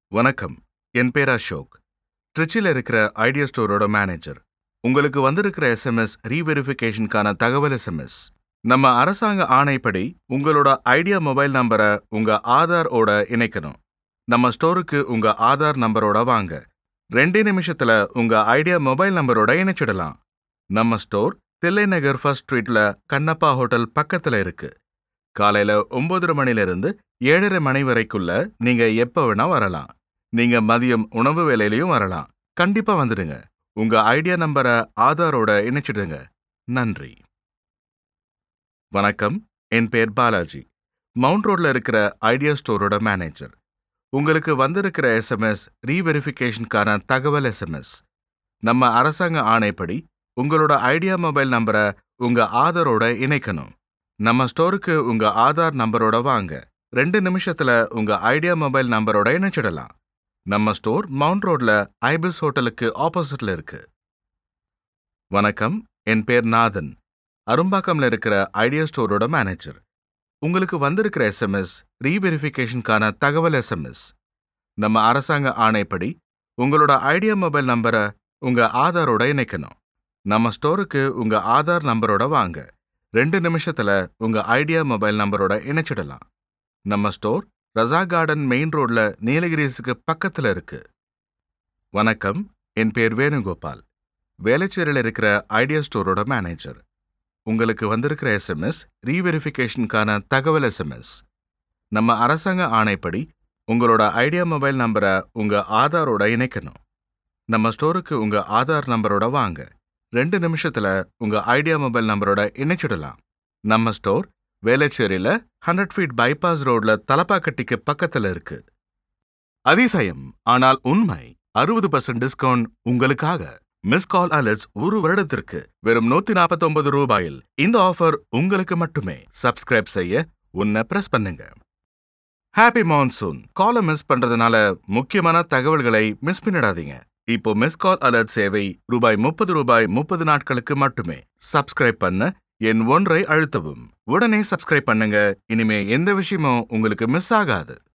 வணக்கம் என் பேர் அசோக் ட்ரிச்சில் இருக்கிற ஐடியா ஸ்டோரோட மேனேஜர் உங்களுக்கு வந்திருக்கிற எஸ்எம்எஸ் ரீவெரிஃபிகேஷனுக்கான தகவல் எஸ்எம்எஸ் நம்ம அரசாங்க ஆணைப்படி உங்களோட ஐடியா மொபைல் நம்பரை உங்க ஆதார் ஓட இணைக்கணும் நம்ம ஸ்டோருக்கு உங்க ஆதார் நம்பரோட வாங்க ரெண்டே நிமிஷத்துல உங்க ஐடியா மொபைல் நம்பரோட இணைச்சிடலாம் நம்ம ஸ்டோர் தில்லை நகர் ஃபர்ஸ்ட் ஸ்ட்ரீட்ல கண்ணப்பா ஹோட்டல் பக்கத்துல இருக்கு காலையில ஒன்பதரை மணில இருந்து ஏழரை மணி வரைக்குள்ள நீங்க எப்ப வேணா வரலாம் நீங்க மதியம் உணவு வேலையிலயும் வரலாம் கண்டிப்பா வந்துடுங்க உங்க ஐடியா நம்பரை ஆதாரோட இணைச்சிடுங்க நன்றி வணக்கம் என் பேர் பாலாஜி மவுண்ட் ரோட்ல இருக்கிற ஐடியா ஸ்டோரோட மேனேஜர் உங்களுக்கு வந்திருக்கிற எஸ்எம்எஸ் ரீவெரிஃபிகேஷனுக்கான தகவல் எஸ்எம்எஸ் நம்ம அரசாங்க ஆணைப்படி உங்களோட ஐடியா மொபைல் நம்பரை உங்க ஆதாரோட இணைக்கணும் நம்ம ஸ்டோருக்கு உங்க ஆதார் நம்பரோட வாங்க ரெண்டு நிமிஷத்துல உங்க ஐடியா மொபைல் நம்பரோட இணைச்சிடலாம் நம்ம ஸ்டோர் மவுண்ட் ரோட்ல ஐபிஸ் ஹோட்டலுக்கு ஆப்போசிட்ல இருக்கு வணக்கம் என் பேர் நாதன் அரும்பாக்கம்ல இருக்கிற ஐடியா ஸ்டோரோட மேனேஜர் உங்களுக்கு வந்திருக்கிற எஸ்எம்எஸ் ரீவெரிஃபிகேஷனுக்கான தகவல் எஸ்எம்எஸ் நம்ம அரசாங்க ஆணைப்படி உங்களோட ஐடியா மொபைல் நம்பரை உங்க ஆதாரோட இணைக்கணும் நம்ம ஸ்டோருக்கு உங்க ஆதார் நம்பரோட வாங்க ரெண்டு நிமிஷத்துல உங்க ஐடியா மொபைல் நம்பரோட இணைச்சிடலாம் நம்ம ஸ்டோர் ரசா கார்டன் மெயின் ரோட்ல நீலகிரிஸுக்கு பக்கத்துல இருக்கு வணக்கம் என் பேர் வேணுகோபால் வேலைச்சேரியில் இருக்கிற ஐடியா ஸ்டோரோட மேனேஜர் உங்களுக்கு வந்திருக்கிற எஸ்எம்எஸ் ரீவெரிஃபிகேஷனுக்கான தகவல் எஸ்எம்எஸ் நம்ம அரசாங்க ஆணைப்படி உங்களோட ஐடியா மொபைல் நம்பரை உங்க ஆதாரோட இணைக்கணும் நம்ம ஸ்டோருக்கு உங்க ஆதார் நம்பரோட வாங்க ரெண்டு நிமிஷத்துல உங்க ஐடியா மொபைல் நம்பரோட இணைச்சிடலாம் நம்ம ஸ்டோர் வேலைச்சேரியில ஹண்ட்ரட் ஃபீட் பைபாஸ் ரோட்ல தலப்பாக்கட்டிக்கு பக்கத்துல இருக்கு அதிசயம் ஆனால் உண்மை அறுபது பர்சன்ட் டிஸ்கவுண்ட் உங்களுக்காக மிஸ் கால் அலர்ட்ஸ் ஒரு வருடத்திற்கு வெறும் நூத்தி நாற்பத்தொன்பது ரூபாயில் இந்த ஆஃபர் உங்களுக்கு மட்டுமே சப்ஸ்கிரைப் செய்ய உன்னை பிரஸ் பண்ணுங்க ஹாப்பி மான்சூன் காலை மிஸ் பண்றதுனால முக்கியமான தகவல்களை மிஸ் பண்ணிடாதீங்க இப்போ மிஸ் கால் அலர்ட் சேவை ரூபாய் முப்பது ரூபாய் முப்பது நாட்களுக்கு மட்டுமே சப்ஸ்கிரைப் பண்ண என் ஒன்றை அழுத்தவும் உடனே சப்ஸ்கிரைப் பண்ணுங்க இனிமே எந்த விஷயமும் உங்களுக்கு மிஸ் ஆகாது